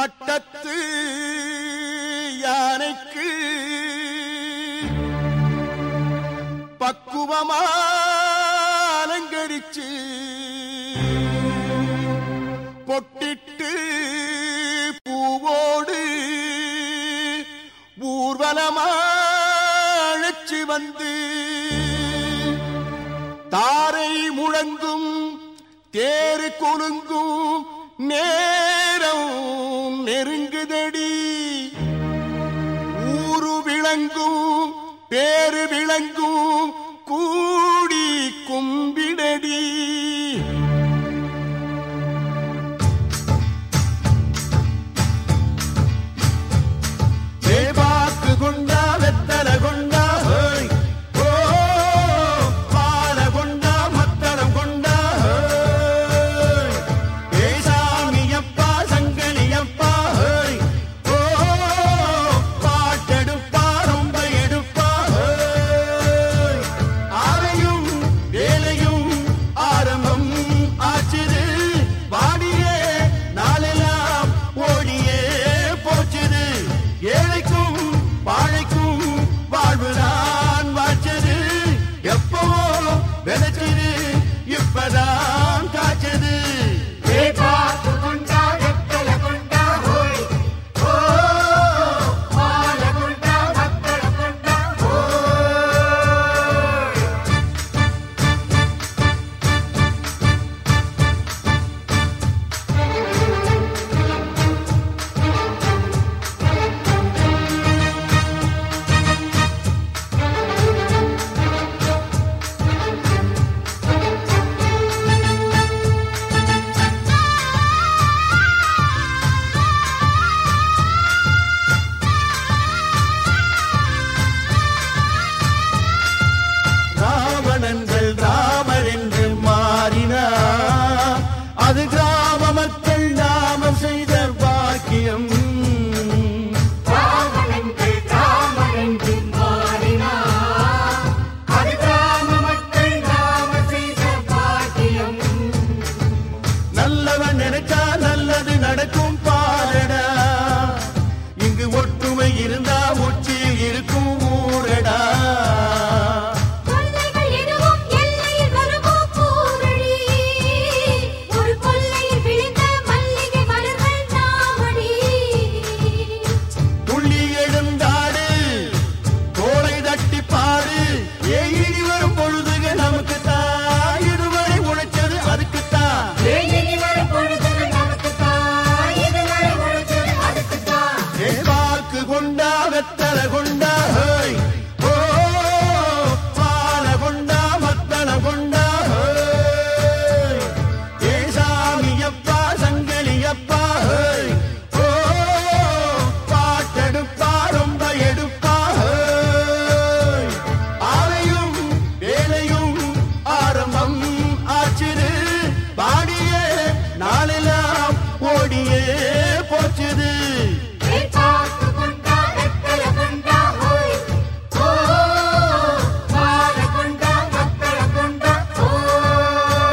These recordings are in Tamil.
பட்டத்து யானைக்கு பக்குவமா அலங்கரிச்சு பொட்டிட்டு பூவோடு ஊர்வலமா அழைச்சு வந்து தாரை முழங்கும் தேரு குலுங்கும் நேரம் நெருங்குதடி ஊரு விளங்கும் பேரு விளங்கும் கூடி கும்பிடடி தேவாக்கு கொண்டா வெத்தல கொண்டா ஹோய். ஓ, பால கொண்டா மத்தளம் கொண்டா ஹோய். ஏ சாமியப்பா சங்கலியப்பா ஹோய். ஓ, பாட்டெடுப்பா ரொம்ப எடுப்பா ஹோய். ஆரையும் வேலையும் ஆரம்பம் ஆச்சுது வாடியே நாளெல்லாம் ஓடியே போச்சுது ஏழைக்கும் பாழைக்கும் வாழ்வுதான் வாச்சது எப்பவோ விளைச்சது இப்பதான் காய்ச்சது தேவாக்கு கொண்டா வெத்தல கொண்டா ஹோய் ஓ மால கொண்டா மத்தள கொண்டா ஹோய் ராவணன்கள் ராமர் என்று மாறினார் அது கிராம மக்கள் நாமம் செய்த பாக்கியம் ராவணங்கள் ராமரென்று மாறினார் அது கிராம மக்கள் நாம செய்த பாக்கியம் நல்லவன் நினைச்சா நல்லது நடக்கும் பாரடா இங்கு ஒற்றுமை இருந்தா உச்சியில் இருக்கும் ஊரடா கொள்ளைகள் எதுவும் எல்லையில் வருமோ கூறடி ஒரு கொள்ளையில் விழுந்த மல்லிகை மலர்கள் நாமடி துள்ளி எழுந்தாடு தோளை தட்டி பாடு ஏ இனி வரும் பொழுதுக நமக்கு தான் இதுவரை உழைச்சது அதுக்கு தான் இனி வரும் பொழுதுகள் நமக்குத்தான் இதுவரை உழைச்சது அதுக்குத்தான் ஏ வாக்கு கொண்டா வெத்தல கொண்டா ஹோய் ஓ பால கொண்டா மத்தள கொண்டா ஹோய் ஏ சாமியப்பா சங்கலியப்பா ஹோய் ஓ பாட்டெடுப்பா ரொம்ப எடுப்பா ஹோய் ஆலையும் வேலையும் ஆரம்பம் ஆச்சுது பாடியே நாளெல்லாம் ஓடியே போச்சுது தேவாக்கு கொண்டா வெத்தல கொண்டா ஹோய் ஓ மால கொண்டா மத்தள கொண்டா ஹோய்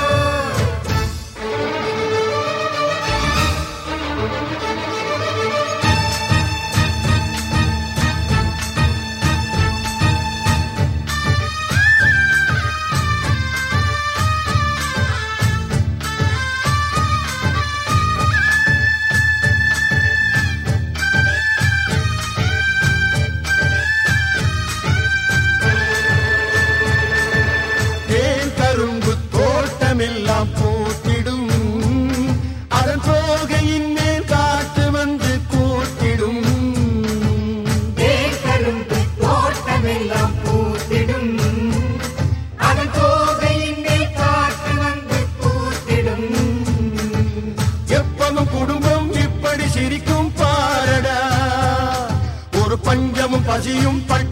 தேன் கரும்பு தோட்டமெல்லாம் பூத்திடும் அதன் தோகையின் மேல் காத்து வந்து கூட்டிடும் தேக்கரும்பு தோட்டமெல்லாம் பூத்திடும் அதன் தோகையின் மேல் காற்று வந்து பூத்திடும் எப்பவும் குடும்பம் இப்படி சிரிக்கும் பாரடா ஒரு பஞ்சமும் பசியும் பட்ட